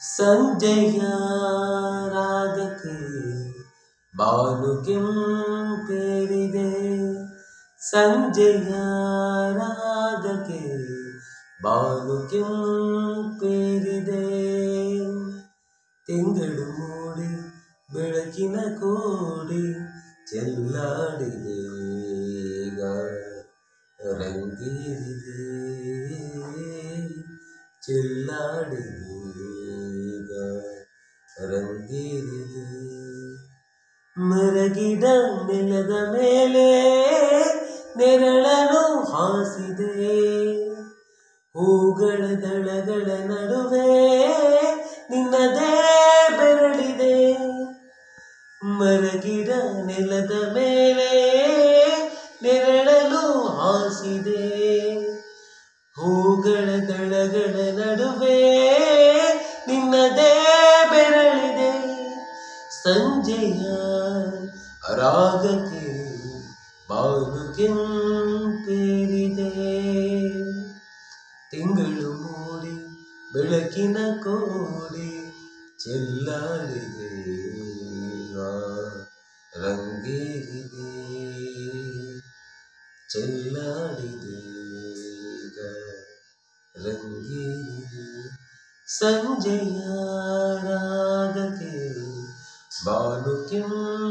ಸಂಜೆಯ ರಾಗಕ್ಕೆ ಬಾನು ಕೆಂಪೇರಿದೆ ಸಂಜೆಯ ರಾಗಕ್ಕೆ ಬಾನು ಕೆಂಪೇರಿದೆ ತಿಂಗಳು ಮೂಡಿ ಬೆಳಕಿನ ಕೋಡಿ ಚೆಲ್ಲಾಡಿದೆ ಈಗ ರಂಗೇರಿದೆ ಚೆಲ್ಲಾಡಿದೆ ಈಗ ರಂಗೇರಿದೆ ಮರಗಿಡ ನೆಲದ ಮೇಲೆ ನೆರಳನು ಹಾಸಿದೆ ಹೂಗಳ ದಳಗಳ ನಡುವೆ ನಿನ್ನದೇ ಬೆರಳಿದೆ ಮರಗಿಡ ನೆಲದ ಮೇಲೆ ನೆರಳಲು ಹಾಸಿದೆ ಹೂಗಳ ದಳಗಳ ನಡುವೆ ನಿನ್ನದೇ ಬೆರಳಿದೆ ಸಂಜೆಯ ರಾಗಕ್ಕೆ ಬಾನು ಕೆಂಪೇರಿದೆ ತಿಂಗಳು ಮೂಡಿ ಬೆಳಕಿನ ಕೋಡಿ ಚೆಲ್ಲಾಡಿದೆ ಆ ರಂಗೇರಿದೆ ಚೆಲ್ಲಾಡಿದೆ ಈಗ ರಂಗೇರಿದೆ ಸಂಜೆಯ ರಾಗಕ್ಕೆ ಬಾನು ಕೆಂಪೇರಿದೆ